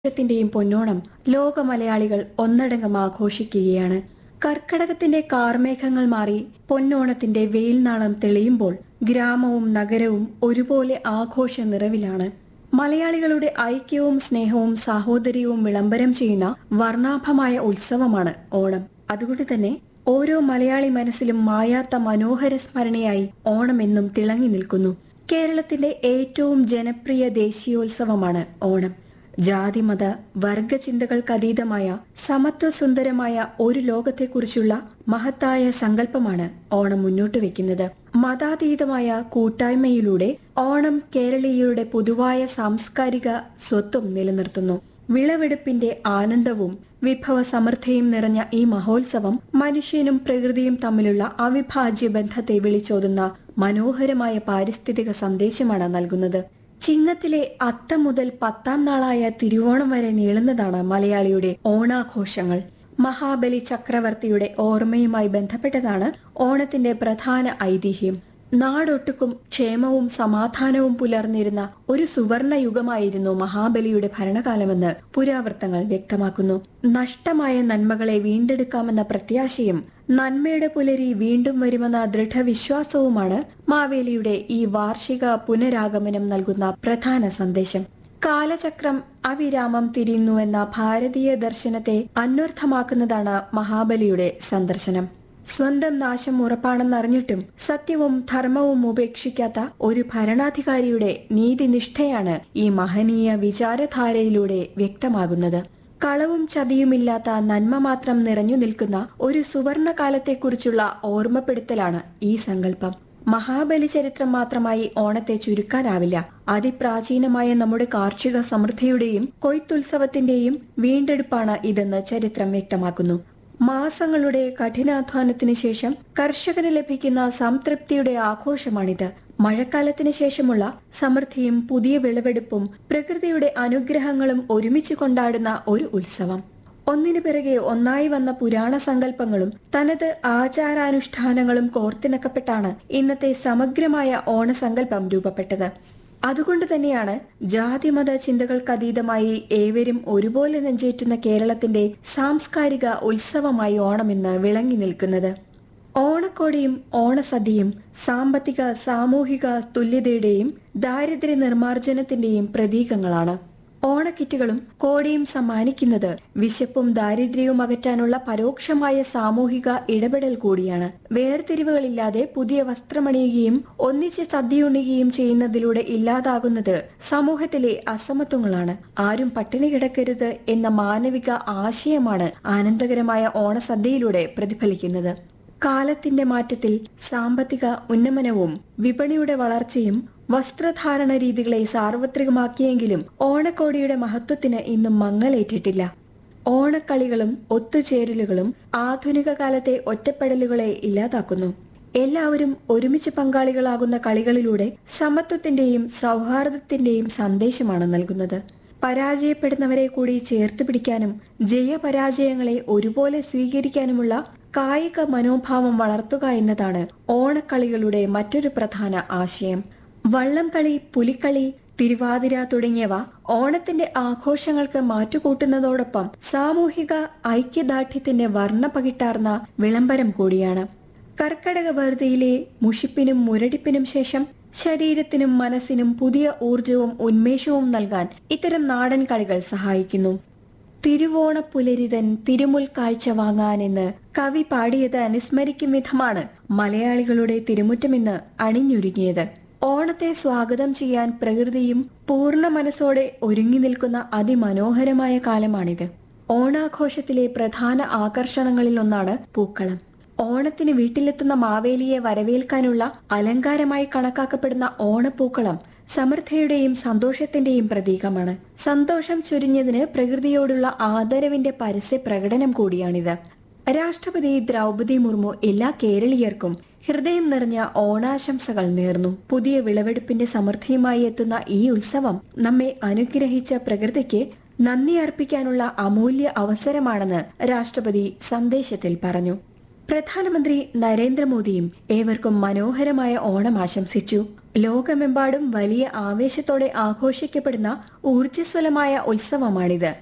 ത്തിന്റെയും പൊന്നോണം ലോക മലയാളികൾ ഒന്നടങ്കം ആഘോഷിക്കുകയാണ് കർക്കടകത്തിന്റെ കാർമേഘങ്ങൾ മാറി പൊന്നോണത്തിന്റെ വെയിൽനാളം തെളിയുമ്പോൾ ഗ്രാമവും നഗരവും ഒരുപോലെ ആഘോഷ നിറവിലാണ് മലയാളികളുടെ ഐക്യവും സ്നേഹവും സാഹോദര്യവും വിളംബരം ചെയ്യുന്ന വർണ്ണാഭമായ ഉത്സവമാണ് ഓണം അതുകൊണ്ട് തന്നെ ഓരോ മലയാളി മനസ്സിലും മായാത്ത മനോഹര സ്മരണയായി ഓണം എന്നും തിളങ്ങി നിൽക്കുന്നു കേരളത്തിന്റെ ഏറ്റവും ജനപ്രിയ ദേശീയോത്സവമാണ് ഓണം ജാതിമത വർഗചിന്തകൾക്കതീതമായ സമത്വസുന്ദരമായ ഒരു ലോകത്തെക്കുറിച്ചുള്ള മഹത്തായ സങ്കല്പമാണ് ഓണം മുന്നോട്ട് വെക്കുന്നത് മതാതീതമായ കൂട്ടായ്മയിലൂടെ ഓണം കേരളീയരുടെ പൊതുവായ സാംസ്കാരിക സ്വത്വം നിലനിർത്തുന്നു വിളവെടുപ്പിന്റെ ആനന്ദവും വിഭവ സമൃദ്ധിയും നിറഞ്ഞ ഈ മഹോത്സവം മനുഷ്യനും പ്രകൃതിയും തമ്മിലുള്ള അവിഭാജ്യ ബന്ധത്തെ വിളിച്ചോതുന്ന മനോഹരമായ പാരിസ്ഥിതിക സന്ദേശമാണ് നൽകുന്നത് ചിങ്ങത്തിലെ അത്തം മുതൽ പത്താം നാളായ തിരുവോണം വരെ നീളുന്നതാണ് മലയാളിയുടെ ഓണാഘോഷങ്ങൾ മഹാബലി ചക്രവർത്തിയുടെ ഓർമ്മയുമായി ബന്ധപ്പെട്ടതാണ് ഓണത്തിന്റെ പ്രധാന ഐതിഹ്യം നാടൊട്ടുക്കും ക്ഷേമവും സമാധാനവും പുലർന്നിരുന്ന ഒരു സുവർണ യുഗമായിരുന്നു മഹാബലിയുടെ ഭരണകാലമെന്ന് പുരാവൃത്തങ്ങൾ വ്യക്തമാക്കുന്നു നഷ്ടമായ നന്മകളെ വീണ്ടെടുക്കാമെന്ന പ്രത്യാശയും നന്മയുടെ പുലരി വീണ്ടും വരുമെന്ന ദൃഢവിശ്വാസവുമാണ് മാവേലിയുടെ ഈ വാർഷിക പുനരാഗമനം നൽകുന്ന പ്രധാന സന്ദേശം കാലചക്രം അവിരാമം തിരിയുന്നുവെന്ന ഭാരതീയ ദർശനത്തെ അന്വർത്ഥമാക്കുന്നതാണ് മഹാബലിയുടെ സന്ദർശനം സ്വന്തം നാശം ഉറപ്പാണെന്നറിഞ്ഞിട്ടും സത്യവും ധർമ്മവും ഉപേക്ഷിക്കാത്ത ഒരു ഭരണാധികാരിയുടെ നീതിനിഷ്ഠയാണ് ഈ മഹനീയ വിചാരധാരയിലൂടെ വ്യക്തമാകുന്നത് കളവും ചതിയുമില്ലാത്ത നന്മ മാത്രം നിറഞ്ഞു നിൽക്കുന്ന ഒരു സുവർണ കാലത്തെക്കുറിച്ചുള്ള ഓർമ്മപ്പെടുത്തലാണ് ഈ സങ്കല്പം മഹാബലി ചരിത്രം മാത്രമായി ഓണത്തെ ചുരുക്കാനാവില്ല അതിപ്രാചീനമായ നമ്മുടെ കാർഷിക സമൃദ്ധിയുടെയും കൊയ്ത്തുത്സവത്തിന്റെയും വീണ്ടെടുപ്പാണ് ഇതെന്ന് ചരിത്രം വ്യക്തമാക്കുന്നു മാസങ്ങളുടെ കഠിനാധ്വാനത്തിന് ശേഷം കർഷകന് ലഭിക്കുന്ന സംതൃപ്തിയുടെ ആഘോഷമാണിത് മഴക്കാലത്തിന് ശേഷമുള്ള സമൃദ്ധിയും പുതിയ വിളവെടുപ്പും പ്രകൃതിയുടെ അനുഗ്രഹങ്ങളും ഒരുമിച്ച് കൊണ്ടാടുന്ന ഒരു ഉത്സവം ഒന്നിനു പിറകെ ഒന്നായി വന്ന പുരാണ സങ്കല്പങ്ങളും തനത് ആചാരാനുഷ്ഠാനങ്ങളും കോർത്തിണക്കപ്പെട്ടാണ് ഇന്നത്തെ സമഗ്രമായ ഓണസങ്കല്പം രൂപപ്പെട്ടത് അതുകൊണ്ട് തന്നെയാണ് ജാതിമത ചിന്തകൾക്കതീതമായി ഏവരും ഒരുപോലെ നെഞ്ചേറ്റുന്ന കേരളത്തിന്റെ സാംസ്കാരിക ഉത്സവമായി ഓണം ഇന്ന് വിളങ്ങി നിൽക്കുന്നത് ഓണക്കോടിയും ഓണസദ്യയും സാമ്പത്തിക സാമൂഹിക തുല്യതയുടെയും ദാരിദ്ര്യ നിർമ്മാർജ്ജനത്തിന്റെയും പ്രതീകങ്ങളാണ് ഓണക്കിറ്റുകളും കോടിയും സമ്മാനിക്കുന്നത് വിശപ്പും ദാരിദ്ര്യവും അകറ്റാനുള്ള പരോക്ഷമായ സാമൂഹിക ഇടപെടൽ കൂടിയാണ് വേർതിരിവുകളില്ലാതെ പുതിയ വസ്ത്രമണിയുകയും ഒന്നിച്ച് സദ്യയുണ്ണുകയും ചെയ്യുന്നതിലൂടെ ഇല്ലാതാകുന്നത് സമൂഹത്തിലെ അസമത്വങ്ങളാണ് ആരും പട്ടിണി കിടക്കരുത് എന്ന മാനവിക ആശയമാണ് ആനന്ദകരമായ ഓണസദ്യയിലൂടെ പ്രതിഫലിക്കുന്നത് കാലത്തിന്റെ മാറ്റത്തിൽ സാമ്പത്തിക ഉന്നമനവും വിപണിയുടെ വളർച്ചയും വസ്ത്രധാരണ രീതികളെ സാർവത്രികമാക്കിയെങ്കിലും ഓണക്കോടിയുടെ മഹത്വത്തിന് ഇന്നും മങ്ങലേറ്റിട്ടില്ല ഓണക്കളികളും ഒത്തുചേരലുകളും ആധുനിക കാലത്തെ ഒറ്റപ്പെടലുകളെ ഇല്ലാതാക്കുന്നു എല്ലാവരും ഒരുമിച്ച് പങ്കാളികളാകുന്ന കളികളിലൂടെ സമത്വത്തിന്റെയും സൗഹാർദ്ദത്തിന്റെയും സന്ദേശമാണ് നൽകുന്നത് പരാജയപ്പെടുന്നവരെ കൂടി ചേർത്ത് പിടിക്കാനും ജയപരാജയങ്ങളെ ഒരുപോലെ സ്വീകരിക്കാനുമുള്ള കായിക മനോഭാവം വളർത്തുക എന്നതാണ് ഓണക്കളികളുടെ മറ്റൊരു പ്രധാന ആശയം വള്ളംകളി പുലിക്കളി തിരുവാതിര തുടങ്ങിയവ ഓണത്തിന്റെ ആഘോഷങ്ങൾക്ക് മാറ്റുകൂട്ടുന്നതോടൊപ്പം സാമൂഹിക ഐക്യദാർഢ്യത്തിന്റെ വർണ്ണ പകിട്ടാർന്ന വിളംബരം കൂടിയാണ് കർക്കടക വെറുതിയിലെ മുഷിപ്പിനും മുരടിപ്പിനും ശേഷം ശരീരത്തിനും മനസ്സിനും പുതിയ ഊർജവും ഉന്മേഷവും നൽകാൻ ഇത്തരം നാടൻ കളികൾ സഹായിക്കുന്നു തിരുവോണപ്പുലരിതൻ തിരുമുൽ കാഴ്ച വാങ്ങാനെന്ന് കവി പാടിയത് അനുസ്മരിക്കും വിധമാണ് മലയാളികളുടെ തിരുമുറ്റമിന്ന് അണിഞ്ഞൊരുങ്ങിയത് ഓണത്തെ സ്വാഗതം ചെയ്യാൻ പ്രകൃതിയും പൂർണ്ണ മനസ്സോടെ ഒരുങ്ങി നിൽക്കുന്ന അതിമനോഹരമായ കാലമാണിത് ഓണാഘോഷത്തിലെ പ്രധാന ആകർഷണങ്ങളിൽ ഒന്നാണ് പൂക്കളം ഓണത്തിന് വീട്ടിലെത്തുന്ന മാവേലിയെ വരവേൽക്കാനുള്ള അലങ്കാരമായി കണക്കാക്കപ്പെടുന്ന ഓണപ്പൂക്കളം സമൃദ്ധിയുടെയും സന്തോഷത്തിന്റെയും പ്രതീകമാണ് സന്തോഷം ചുരിഞ്ഞതിന് പ്രകൃതിയോടുള്ള ആദരവിന്റെ പരസ്യ പ്രകടനം കൂടിയാണിത് രാഷ്ട്രപതി ദ്രൗപതി മുർമു എല്ലാ കേരളീയർക്കും ഹൃദയം നിറഞ്ഞ ഓണാശംസകൾ നേർന്നു പുതിയ വിളവെടുപ്പിന്റെ സമൃദ്ധിയുമായി എത്തുന്ന ഈ ഉത്സവം നമ്മെ അനുഗ്രഹിച്ച പ്രകൃതിക്ക് നന്ദി അർപ്പിക്കാനുള്ള അമൂല്യ അവസരമാണെന്ന് രാഷ്ട്രപതി സന്ദേശത്തിൽ പറഞ്ഞു പ്രധാനമന്ത്രി നരേന്ദ്രമോദിയും ഏവർക്കും മനോഹരമായ ഓണം ആശംസിച്ചു ലോകമെമ്പാടും വലിയ ആവേശത്തോടെ ആഘോഷിക്കപ്പെടുന്ന ഊർജ്ജസ്വലമായ ഉത്സവമാണിത്